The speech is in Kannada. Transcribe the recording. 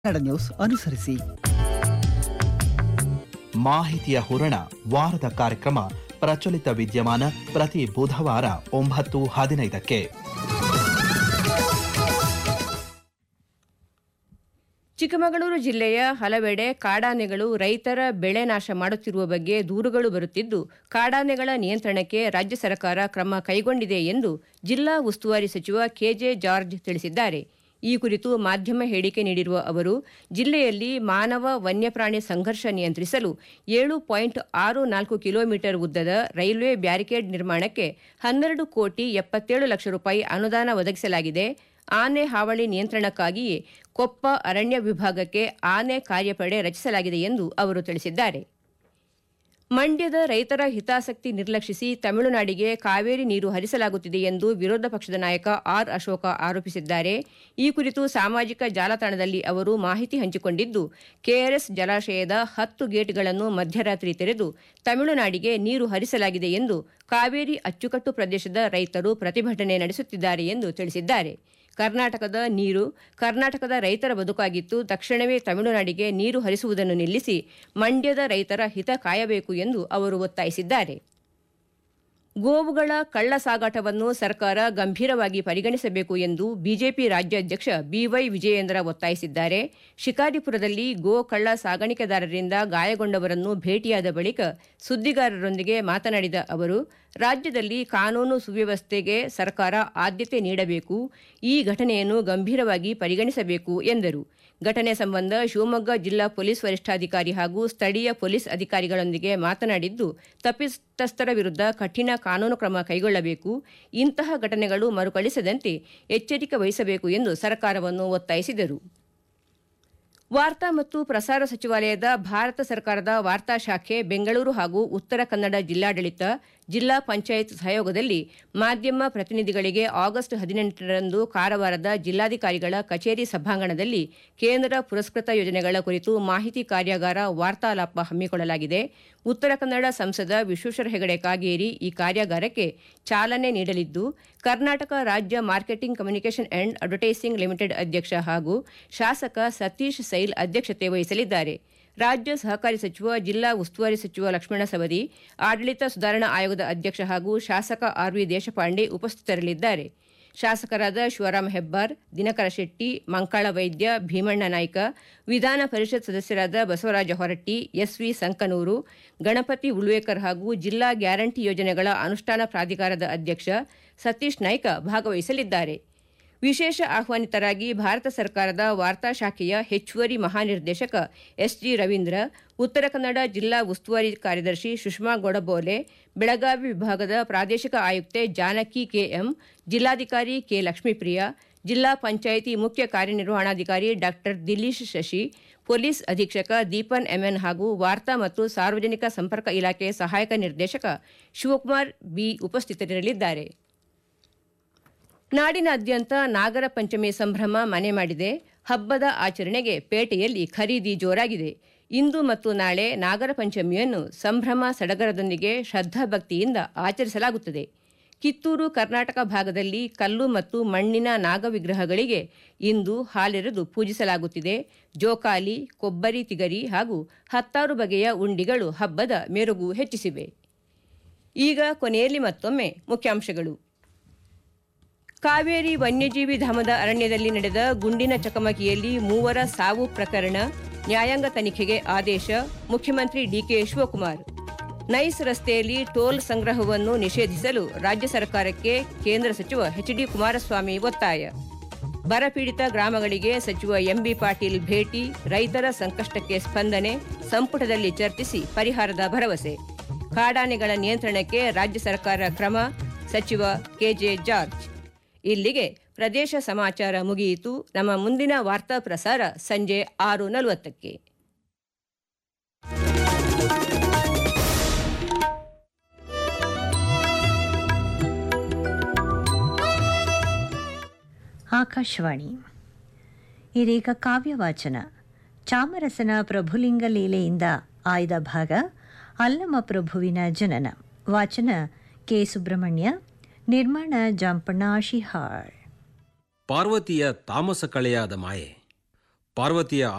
ಕನ್ನಡ ನ್ಯೂಸ್ ಅನುಸರಿಸಿ ಮಾಹಿತಿಯ ಹೂರಣ ವಾರದ ಕಾರ್ಯಕ್ರಮ ಪ್ರಚಲಿತ ವಿದ್ಯಮಾನ ಪ್ರತಿ ಬುಧವಾರ ಒಂಬತ್ತು ಹದಿನೈದಕ್ಕೆ ಚಿಕ್ಕಮಗಳೂರು ಜಿಲ್ಲೆಯ ಹಲವೆಡೆ ಕಾಡಾನೆಗಳು ರೈತರ ಬೆಳೆ ನಾಶ ಮಾಡುತ್ತಿರುವ ಬಗ್ಗೆ ದೂರುಗಳು ಬರುತ್ತಿದ್ದು ಕಾಡಾನೆಗಳ ನಿಯಂತ್ರಣಕ್ಕೆ ರಾಜ್ಯ ಸರ್ಕಾರ ಕ್ರಮ ಕೈಗೊಂಡಿದೆ ಎಂದು ಜಿಲ್ಲಾ ಉಸ್ತುವಾರಿ ಸಚಿವ ಕೆಜೆ ಜಾರ್ಜ್ ತಿಳಿಸಿದ್ದಾರೆ ಈ ಕುರಿತು ಮಾಧ್ಯಮ ಹೇಳಿಕೆ ನೀಡಿರುವ ಅವರು ಜಿಲ್ಲೆಯಲ್ಲಿ ಮಾನವ ವನ್ಯಪ್ರಾಣಿ ಸಂಘರ್ಷ ನಿಯಂತ್ರಿಸಲು ಏಳು ಪಾಯಿಂಟ್ ಆರು ನಾಲ್ಕು ಕಿಲೋಮೀಟರ್ ಉದ್ದದ ರೈಲ್ವೆ ಬ್ಯಾರಿಕೇಡ್ ನಿರ್ಮಾಣಕ್ಕೆ ಹನ್ನೆರಡು ಕೋಟಿ ಎಪ್ಪತ್ತೇಳು ಲಕ್ಷ ರೂಪಾಯಿ ಅನುದಾನ ಒದಗಿಸಲಾಗಿದೆ ಆನೆ ಹಾವಳಿ ನಿಯಂತ್ರಣಕ್ಕಾಗಿಯೇ ಕೊಪ್ಪ ಅರಣ್ಯ ವಿಭಾಗಕ್ಕೆ ಆನೆ ಕಾರ್ಯಪಡೆ ರಚಿಸಲಾಗಿದೆ ಎಂದು ಅವರು ತಿಳಿಸಿದ್ದಾರೆ ಮಂಡ್ಯದ ರೈತರ ಹಿತಾಸಕ್ತಿ ನಿರ್ಲಕ್ಷಿಸಿ ತಮಿಳುನಾಡಿಗೆ ಕಾವೇರಿ ನೀರು ಹರಿಸಲಾಗುತ್ತಿದೆ ಎಂದು ವಿರೋಧ ಪಕ್ಷದ ನಾಯಕ ಆರ್ ಅಶೋಕ ಆರೋಪಿಸಿದ್ದಾರೆ ಈ ಕುರಿತು ಸಾಮಾಜಿಕ ಜಾಲತಾಣದಲ್ಲಿ ಅವರು ಮಾಹಿತಿ ಹಂಚಿಕೊಂಡಿದ್ದು ಕೆಆರ್ಎಸ್ ಜಲಾಶಯದ ಹತ್ತು ಗೇಟ್ಗಳನ್ನು ಮಧ್ಯರಾತ್ರಿ ತೆರೆದು ತಮಿಳುನಾಡಿಗೆ ನೀರು ಹರಿಸಲಾಗಿದೆ ಎಂದು ಕಾವೇರಿ ಅಚ್ಚುಕಟ್ಟು ಪ್ರದೇಶದ ರೈತರು ಪ್ರತಿಭಟನೆ ನಡೆಸುತ್ತಿದ್ದಾರೆ ಎಂದು ತಿಳಿಸಿದ್ದಾರೆ ಕರ್ನಾಟಕದ ನೀರು ಕರ್ನಾಟಕದ ರೈತರ ಬದುಕಾಗಿತ್ತು ತಕ್ಷಣವೇ ತಮಿಳುನಾಡಿಗೆ ನೀರು ಹರಿಸುವುದನ್ನು ನಿಲ್ಲಿಸಿ ಮಂಡ್ಯದ ರೈತರ ಹಿತ ಕಾಯಬೇಕು ಎಂದು ಅವರು ಒತ್ತಾಯಿಸಿದ್ದಾರೆ ಗೋವುಗಳ ಕಳ್ಳ ಸಾಗಾಟವನ್ನು ಸರ್ಕಾರ ಗಂಭೀರವಾಗಿ ಪರಿಗಣಿಸಬೇಕು ಎಂದು ಬಿಜೆಪಿ ರಾಜ್ಯಾಧ್ಯಕ್ಷ ಬಿವೈ ವಿಜಯೇಂದ್ರ ಒತ್ತಾಯಿಸಿದ್ದಾರೆ ಶಿಕಾರಿಪುರದಲ್ಲಿ ಗೋ ಕಳ್ಳ ಸಾಗಾಣಿಕೆದಾರರಿಂದ ಗಾಯಗೊಂಡವರನ್ನು ಭೇಟಿಯಾದ ಬಳಿಕ ಸುದ್ದಿಗಾರರೊಂದಿಗೆ ಮಾತನಾಡಿದ ಅವರು ರಾಜ್ಯದಲ್ಲಿ ಕಾನೂನು ಸುವ್ಯವಸ್ಥೆಗೆ ಸರ್ಕಾರ ಆದ್ಯತೆ ನೀಡಬೇಕು ಈ ಘಟನೆಯನ್ನು ಗಂಭೀರವಾಗಿ ಪರಿಗಣಿಸಬೇಕು ಎಂದರು ಘಟನೆ ಸಂಬಂಧ ಶಿವಮೊಗ್ಗ ಜಿಲ್ಲಾ ಪೊಲೀಸ್ ವರಿಷ್ಠಾಧಿಕಾರಿ ಹಾಗೂ ಸ್ಥಳೀಯ ಪೊಲೀಸ್ ಅಧಿಕಾರಿಗಳೊಂದಿಗೆ ಮಾತನಾಡಿದ್ದು ತಪ್ಪಿತಸ್ಥರ ವಿರುದ್ಧ ಕಠಿಣ ಕಾನೂನು ಕ್ರಮ ಕೈಗೊಳ್ಳಬೇಕು ಇಂತಹ ಘಟನೆಗಳು ಮರುಕಳಿಸದಂತೆ ಎಚ್ಚರಿಕೆ ವಹಿಸಬೇಕು ಎಂದು ಸರ್ಕಾರವನ್ನು ಒತ್ತಾಯಿಸಿದರು ವಾರ್ತಾ ಮತ್ತು ಪ್ರಸಾರ ಸಚಿವಾಲಯದ ಭಾರತ ಸರ್ಕಾರದ ವಾರ್ತಾ ಶಾಖೆ ಬೆಂಗಳೂರು ಹಾಗೂ ಉತ್ತರ ಕನ್ನಡ ಜಿಲ್ಲಾಡಳಿತ ಜಿಲ್ಲಾ ಪಂಚಾಯತ್ ಸಹಯೋಗದಲ್ಲಿ ಮಾಧ್ಯಮ ಪ್ರತಿನಿಧಿಗಳಿಗೆ ಆಗಸ್ಟ್ ಹದಿನೆಂಟರಂದು ಕಾರವಾರದ ಜಿಲ್ಲಾಧಿಕಾರಿಗಳ ಕಚೇರಿ ಸಭಾಂಗಣದಲ್ಲಿ ಕೇಂದ್ರ ಪುರಸ್ಕೃತ ಯೋಜನೆಗಳ ಕುರಿತು ಮಾಹಿತಿ ಕಾರ್ಯಾಗಾರ ವಾರ್ತಾಲಾಪ ಹಮ್ಮಿಕೊಳ್ಳಲಾಗಿದೆ ಉತ್ತರ ಕನ್ನಡ ಸಂಸದ ವಿಶ್ವೇಶ್ವರ ಹೆಗಡೆ ಕಾಗೇರಿ ಈ ಕಾರ್ಯಾಗಾರಕ್ಕೆ ಚಾಲನೆ ನೀಡಲಿದ್ದು ಕರ್ನಾಟಕ ರಾಜ್ಯ marketing communication and advertising limited ಅಧ್ಯಕ್ಷ ಹಾಗೂ ಶಾಸಕ ಸತೀಶ್ ಸೈಲ್ ಅಧ್ಯಕ್ಷತೆ ವಹಿಸಲಿದ್ದಾರೆ ರಾಜ್ಯ ಸಹಕಾರಿ ಸಚಿವ ಜಿಲ್ಲಾ ಉಸ್ತುವಾರಿ ಸಚಿವ ಲಕ್ಷ್ಮಣ ಸವದಿ ಆಡಳಿತ ಸುಧಾರಣಾ ಆಯೋಗದ ಅಧ್ಯಕ್ಷ ಹಾಗೂ ಶಾಸಕ ಆರ್ವಿ ದೇಶಪಾಂಡೆ ಉಪಸ್ಥಿತರಿರಲಿದ್ದಾರೆ ಶಾಸಕರಾದ ಶಿವರಾಮ ಹೆಬ್ಬಾರ್ ದಿನಕರ ಶೆಟ್ಟಿ ಮಂಕಾಳ ವೈದ್ಯ ಭೀಮಣ್ಣ ನಾಯ್ಕ ವಿಧಾನ ಪರಿಷತ್ ಸದಸ್ಯರಾದ ಬಸವರಾಜ ಹೊರಟ್ಟಿ ಎಸ್ವಿ ಸಂಕನೂರು ಗಣಪತಿ ಉಳ್ವೇಕರ್ ಹಾಗೂ ಜಿಲ್ಲಾ ಗ್ಯಾರಂಟಿ ಯೋಜನೆಗಳ ಅನುಷ್ಠಾನ ಪ್ರಾಧಿಕಾರದ ಅಧ್ಯಕ್ಷ ಸತೀಶ್ ನಾಯ್ಕ ಭಾಗವಹಿಸಲಿದ್ದಾರೆ ವಿಶೇಷ ಆಹ್ವಾನಿತರಾಗಿ ಭಾರತ ಸರ್ಕಾರದ ವಾರ್ತಾ ಶಾಖೆಯ ಹೆಚ್ಚುವರಿ ಮಹಾನಿರ್ದೇಶಕ ಎಸ್ಜಿ ರವೀಂದ್ರ ಉತ್ತರ ಕನ್ನಡ ಜಿಲ್ಲಾ ಉಸ್ತುವಾರಿ ಕಾರ್ಯದರ್ಶಿ ಸುಷ್ಮಾ ಗೊಡಬೋಲೆ ಬೆಳಗಾವಿ ವಿಭಾಗದ ಪ್ರಾದೇಶಿಕ ಆಯುಕ್ತೆ ಜಾನಕಿ ಕೆಎಂ ಜಿಲ್ಲಾಧಿಕಾರಿ ಕೆ ಲಕ್ಷ್ಮೀಪ್ರಿಯ ಜಿಲ್ಲಾ ಪಂಚಾಯಿತಿ ಮುಖ್ಯ ಕಾರ್ಯನಿರ್ವಹಣಾಧಿಕಾರಿ ಡಾ ದಿಲೀಶ್ ಶಶಿ ಪೊಲೀಸ್ ಅಧೀಕ್ಷಕ ದೀಪನ್ ಎಂಎನ್ ಹಾಗೂ ವಾರ್ತಾ ಮತ್ತು ಸಾರ್ವಜನಿಕ ಸಂಪರ್ಕ ಇಲಾಖೆ ಸಹಾಯಕ ನಿರ್ದೇಶಕ ಶಿವಕುಮಾರ್ ಬಿ ಉಪಸ್ಥಿತರಿರಲಿದ್ದಾರೆ ನಾಡಿನಾದ್ಯಂತ ನಾಗರ ಪಂಚಮಿ ಸಂಭ್ರಮ ಮನೆ ಮಾಡಿದೆ ಹಬ್ಬದ ಆಚರಣೆಗೆ ಪೇಟೆಯಲ್ಲಿ ಖರೀದಿ ಜೋರಾಗಿದೆ ಇಂದು ಮತ್ತು ನಾಳೆ ನಾಗರ ಪಂಚಮಿಯನ್ನು ಸಂಭ್ರಮ ಸಡಗರದೊಂದಿಗೆ ಶ್ರದ್ಧಾಭಕ್ತಿಯಿಂದ ಆಚರಿಸಲಾಗುತ್ತದೆ ಕಿತ್ತೂರು ಕರ್ನಾಟಕ ಭಾಗದಲ್ಲಿ ಕಲ್ಲು ಮತ್ತು ಮಣ್ಣಿನ ನಾಗ ವಿಗ್ರಹಗಳಿಗೆ ಇಂದು ಹಾಲೆರೆದು ಪೂಜಿಸಲಾಗುತ್ತಿದೆ ಜೋಕಾಲಿ ಕೊಬ್ಬರಿ ತಿಗರಿ ಹಾಗೂ ಹತ್ತಾರು ಬಗೆಯ ಉಂಡಿಗಳು ಹಬ್ಬದ ಮೆರುಗು ಹೆಚ್ಚಿಸಿವೆ ಈಗ ಕೊನೆಯಲ್ಲಿ ಮತ್ತೊಮ್ಮೆ ಮುಖ್ಯಾಂಶಗಳು ಕಾವೇರಿ ವನ್ಯಜೀವಿ ಧಾಮದ ಅರಣ್ಯದಲ್ಲಿ ನಡೆದ ಗುಂಡಿನ ಚಕಮಕಿಯಲ್ಲಿ ಮೂವರ ಸಾವು ಪ್ರಕರಣ ನ್ಯಾಯಾಂಗ ತನಿಖೆಗೆ ಆದೇಶ ಮುಖ್ಯಮಂತ್ರಿ ಡಿಕೆ ಶಿವಕುಮಾರ್ ನೈಸ್ ರಸ್ತೆಯಲ್ಲಿ ಟೋಲ್ ಸಂಗ್ರಹವನ್ನು ನಿಷೇಧಿಸಲು ರಾಜ್ಯ ಸರ್ಕಾರಕ್ಕೆ ಕೇಂದ್ರ ಸಚಿವ ಎಚ್ ಡಿ ಕುಮಾರಸ್ವಾಮಿ ಒತ್ತಾಯ ಬರಪೀಡಿತ ಗ್ರಾಮಗಳಿಗೆ ಸಚಿವ ಎಂಬಿ ಪಾಟೀಲ್ ಭೇಟಿ ರೈತರ ಸಂಕಷ್ಟಕ್ಕೆ ಸ್ಪಂದನೆ ಸಂಪುಟದಲ್ಲಿ ಚರ್ಚಿಸಿ ಪರಿಹಾರದ ಭರವಸೆ ಕಾಡಾನೆಗಳ ನಿಯಂತ್ರಣಕ್ಕೆ ರಾಜ್ಯ ಸರ್ಕಾರ ಕ್ರಮ ಸಚಿವ ಕೆಜೆ ಜಾರ್ಜ್ ಇಲ್ಲಿಗೆ ಪ್ರದೇಶ ಸಮಾಚಾರ ಮುಗಿಯಿತು ನಮ್ಮ ಮುಂದಿನ ವಾರ್ತಾ ಪ್ರಸಾರ ಸಂಜೆ ಆರು ನಲವತ್ತಕ್ಕೆ ಆಕಾಶವಾಣಿ ಇದೀಗ ಕಾವ್ಯವಾಚನ ಚಾಮರಸನ ಪ್ರಭುಲಿಂಗ ಲೀಲೆಯಿಂದ ಆಯ್ದ ಭಾಗ ಅಲ್ಲಮ ಪ್ರಭುವಿನ ಜನನ ವಾಚನ ಕೆ ಸುಬ್ರಹ್ಮಣ್ಯ ನಿರ್ಮಾಣ ಜಾಂಪಣ್ಣ ಶಿಹಾಳ್ ಪಾರ್ವತಿಯ ತಾಮಸ ಕಳೆಯಾದ ಮಾಯೆ ಪಾರ್ವತಿಯ